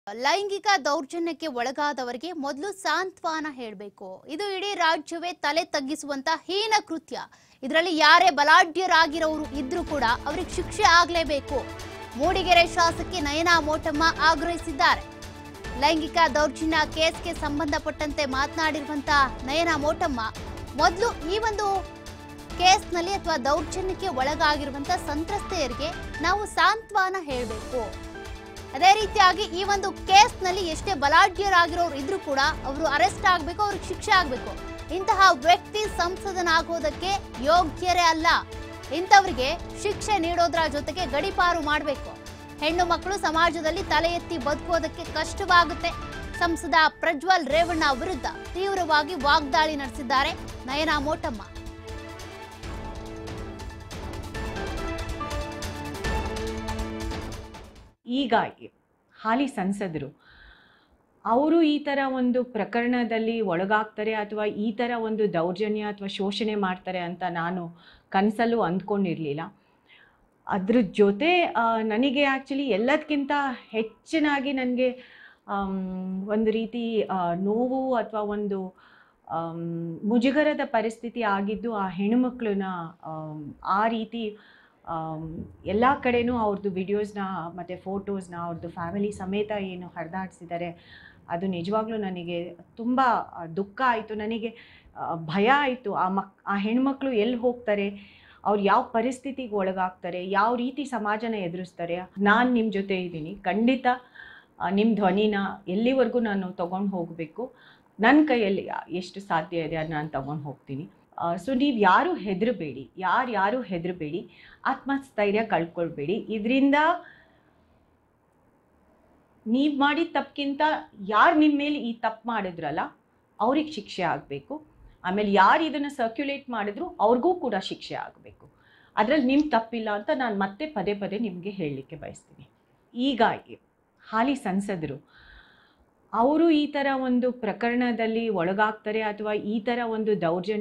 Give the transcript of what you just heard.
ಲೈಂಗಿಕ ದೌರ್ಜನ್ಯಕ್ಕೆ ಒಳಗಾದವರಿಗೆ ಮೊದಲು ಸಾಂತ್ವನ ಹೇಳಬೇಕು ಇದು ಇಡೀ ರಾಜ್ಯವೇ ತಲೆ ತಗ್ಗಿಸುವಂತ ಹೀನ ಕೃತ್ಯ ಇದರಲ್ಲಿ ಯಾರೇ ಬಲಾಢ್ಯರಾಗಿರೋರು ಇದ್ರೂ ಕೂಡ ಅವ್ರಿಗೆ ಶಿಕ್ಷೆ ಆಗ್ಲೇಬೇಕು ಮೂಡಿಗೆರೆ ಶಾಸಕಿ ನಯನಾ ಮೋಟಮ್ಮ ಆಗ್ರಹಿಸಿದ್ದಾರೆ ಲೈಂಗಿಕ ದೌರ್ಜನ್ಯ ಕೇಸ್ಗೆ ಸಂಬಂಧಪಟ್ಟಂತೆ ಮಾತನಾಡಿರುವಂತ ನಯನಾ ಮೋಟಮ್ಮ ಮೊದಲು ಈ ಒಂದು ಕೇಸ್ನಲ್ಲಿ ಅಥವಾ ದೌರ್ಜನ್ಯಕ್ಕೆ ಒಳಗಾಗಿರುವಂತ ಸಂತ್ರಸ್ತೆಯರಿಗೆ ನಾವು ಸಾಂತ್ವನ ಹೇಳಬೇಕು ಅದೇ ರೀತಿಯಾಗಿ ಈ ಒಂದು ಕೇಸ್ನಲ್ಲಿ ಎಷ್ಟೇ ಬಲಾಢ್ಯರಾಗಿರೋರು ಇದ್ರೂ ಕೂಡ ಅವರು ಅರೆಸ್ಟ್ ಆಗಬೇಕು ಅವ್ರಿಗೆ ಶಿಕ್ಷೆ ಆಗಬೇಕು ಇಂತಹ ವ್ಯಕ್ತಿ ಸಂಸದನಾಗೋದಕ್ಕೆ ಯೋಗ್ಯರೇ ಅಲ್ಲ ಇಂಥವರಿಗೆ ಶಿಕ್ಷೆ ನೀಡೋದ್ರ ಜೊತೆಗೆ ಗಡಿಪಾರು ಮಾಡಬೇಕು ಹೆಣ್ಣು ಮಕ್ಕಳು ಸಮಾಜದಲ್ಲಿ ತಲೆ ಎತ್ತಿ ಬದುಕೋದಕ್ಕೆ ಕಷ್ಟವಾಗುತ್ತೆ ಸಂಸದ ಪ್ರಜ್ವಲ್ ರೇವಣ್ಣ ವಿರುದ್ಧ ತೀವ್ರವಾಗಿ ವಾಗ್ದಾಳಿ ನಡೆಸಿದ್ದಾರೆ ನಯನಾ ಮೋಟಮ್ಮ ಈಗ ಹಾಲಿ ಸಂಸದರು ಅವರು ಈ ಥರ ಒಂದು ಪ್ರಕರಣದಲ್ಲಿ ಒಳಗಾಗ್ತಾರೆ ಅಥವಾ ಈ ಥರ ಒಂದು ದೌರ್ಜನ್ಯ ಅಥವಾ ಶೋಷಣೆ ಮಾಡ್ತಾರೆ ಅಂತ ನಾನು ಕನಸಲ್ಲೂ ಅಂದ್ಕೊಂಡಿರಲಿಲ್ಲ ಅದ್ರ ಜೊತೆ ಆ, ನನಗೆ ಆ್ಯಕ್ಚುಲಿ ಎಲ್ಲದಕ್ಕಿಂತ ಹೆಚ್ಚಿನಾಗಿ ನನಗೆ ಒಂದು ರೀತಿ ಆ, ನೋವು ಅಥವಾ ಒಂದು ಆಮ್, ಮುಜುಗರದ ಪರಿಸ್ಥಿತಿ ಆಗಿದ್ದು ಆ ಹೆಣ್ಣುಮಕ್ಳನ್ನ ಆಮ್, ಆ ರೀತಿ ಎಲ್ಲ ಕಡೆನೂ ಅವ್ರದ್ದು ವಿಡಿಯೋಸ್ನ ಮತ್ತು ಫೋಟೋಸ್ನ ಅವ್ರದ್ದು ಫ್ಯಾಮಿಲಿ ಸಮೇತ ಏನು ಹರಿದಾಡ್ಸಿದ್ದಾರೆ ಅದು ನಿಜವಾಗ್ಲೂ ನನಗೆ ತುಂಬ ಆ, ದುಃಖ ಆಯಿತು ನನಗೆ ಆ, ಭಯ ಆಯಿತು ಆ ಮಕ್ ಆ ಹೆಣ್ಮಕ್ಳು ಎಲ್ಲಿ ಹೋಗ್ತಾರೆ ಅವ್ರು ಯಾವ ಪರಿಸ್ಥಿತಿಗೆ ಒಳಗಾಗ್ತಾರೆ ಯಾವ ರೀತಿ ಸಮಾಜನ ಎದುರಿಸ್ತಾರೆ ನಾನು ನಿಮ್ಮ ಜೊತೆ ಇದ್ದೀನಿ ಖಂಡಿತ ನಿಮ್ಮ ಧ್ವನಿನ ಎಲ್ಲಿವರೆಗೂ ನಾನು ತೊಗೊಂಡು ಹೋಗಬೇಕು ನನ್ನ ಕೈಯಲ್ಲಿ ಎಷ್ಟು ಸಾಧ್ಯ ಇದೆ ಅದು ನಾನು ತೊಗೊಂಡು ಹೋಗ್ತೀನಿ ಸೊ ನೀವು ಯಾರೂ ಹೆದರಬೇಡಿ ಯಾರು ಯಾರೂ ಹೆದರಬೇಡಿ ಆತ್ಮಸ್ಥೈರ್ಯ ಕಳ್ಕೊಳ್ಬೇಡಿ ಇದರಿಂದ ನೀವು ಮಾಡಿದ ತಪ್ಪಿಗಿಂತ ಯಾರು ನಿಮ್ಮ ಮೇಲೆ ಈ ತಪ್ಪು ಮಾಡಿದ್ರಲ್ಲ ಅವ್ರಿಗೆ ಶಿಕ್ಷೆ ಆಗಬೇಕು ಆಮೇಲೆ ಯಾರು ಇದನ್ನು ಸರ್ಕ್ಯುಲೇಟ್ ಮಾಡಿದ್ರು ಅವ್ರಿಗೂ ಕೂಡ ಶಿಕ್ಷೆ ಆಗಬೇಕು ಅದರಲ್ಲಿ ನಿಮ್ಮ ತಪ್ಪಿಲ್ಲ ಅಂತ ನಾನು ಮತ್ತೆ ಪದೇ ಪದೇ ನಿಮಗೆ ಹೇಳಲಿಕ್ಕೆ ಬಯಸ್ತೀನಿ ಈಗ ಹಾಲಿ ಸಂಸದರು ಅವರು ಈ ಥರ ಒಂದು ಪ್ರಕರಣದಲ್ಲಿ ಒಳಗಾಗ್ತಾರೆ ಅಥವಾ ಈ ಥರ ಒಂದು ದೌರ್ಜನ್ಯ